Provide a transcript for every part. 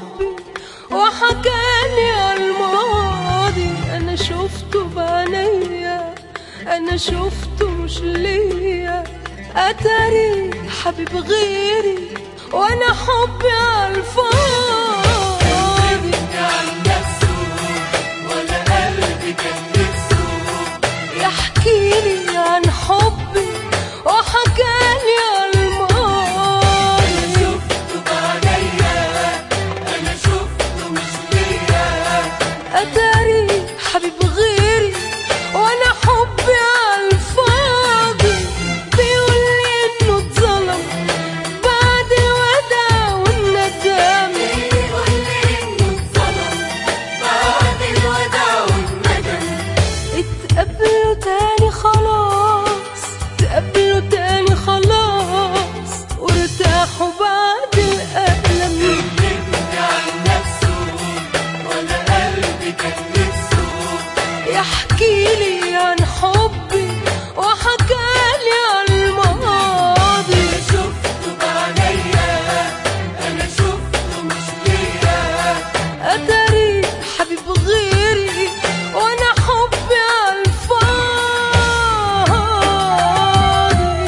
حبي وحكاني على الماضي انا شفته بعينيا انا شفته مش ليا اتاري حبيب غيري وانا حبي على الفاضي عن نفسه ولا قلبي كان نفسه يحكي لي عن حبي وحكالي على الماضي شفته بعينيا انا شفته مش ليا أتاري حبيب غيري وأنا حبي على الفاضي بيقول لي إنه اتظلم بعد الوداع والندم بيقول لي انه اتظلم بعد الوداع والندم اتقابلوا تاني خلاص اتقابلوا تاني خلاص وارتاحوا بعد الألم كلمني عن نفسه ولا قلبي كان نفسه يحكي لي عن حبي وحكالي عن الماضي شفته بعينيا انا شفته مش ليا أتاري حبيب غيري وأنا حبي على الفاضي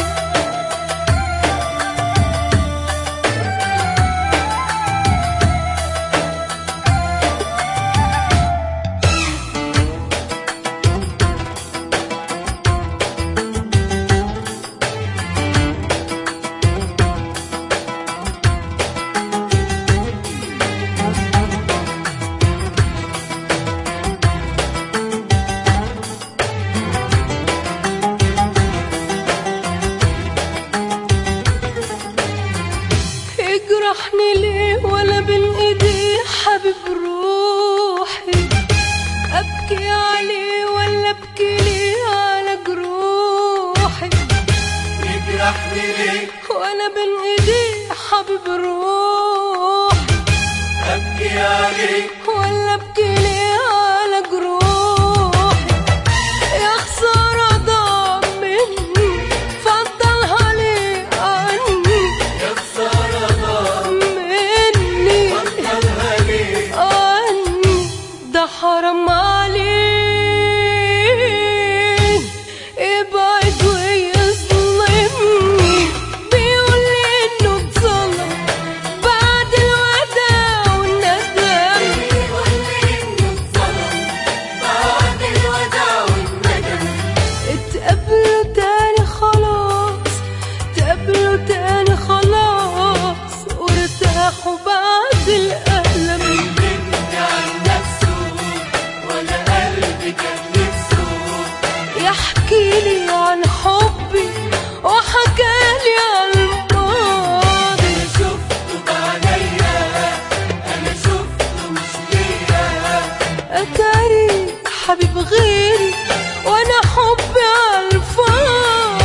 يجرحني ليه ولا بين ايديه حبيب روحي ابكي عليه ولا ابكي ليه على جروحي يجرحني ليه وانا بين ايديه حبيب روحي ابكي عليه ولا ابكي ليه على جروحي يا خسارة ضاع مني فضلها ليه عني يا خسارة ضاع مني بطلها ليه عني ده حرام عليه ابعد ويظلمني بيقول لي انه اتظلم بعد الوداع والندم بيقول لي انه اتظلم بعد الوداع والندم اتقابلوا تاني خلاص اتقابلوا تاني خلاص وارتاحوا بعد الألم كلمني عن نفسه ولا قلبي كان نفسه يحكي لي عن حبي وحكالي عن الماضي شفته بعينيا انا شفته مش ليا أتاري حبيب غيري وأنا حبي على الفاضي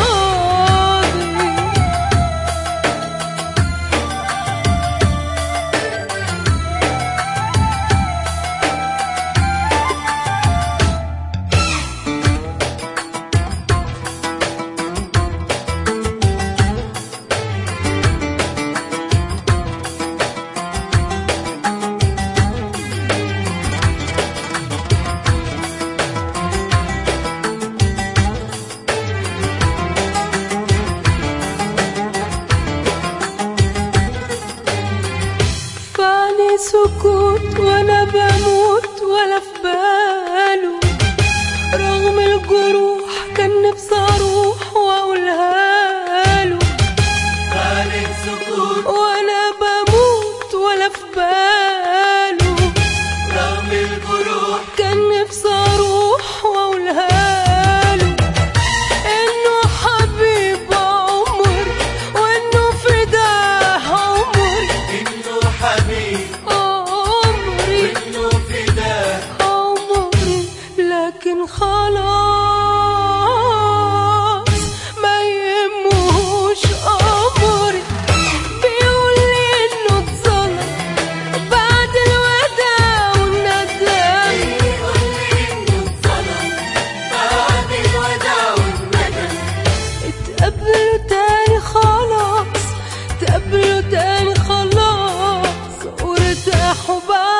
فعني سكوت وانا بموت ولا في باله رغم الجروح كان نفسي اروح واقولها له خالد سكوت وانا بموت ولا في باله رغم الجروح كان نفسي اروح واقولها له انه حبيب عمري وانه فداه عمري انه حبيب عمري وانه فداه عمري لكن خلاص ما يهمهوش امري بيقول لي انه اتظلم وبعد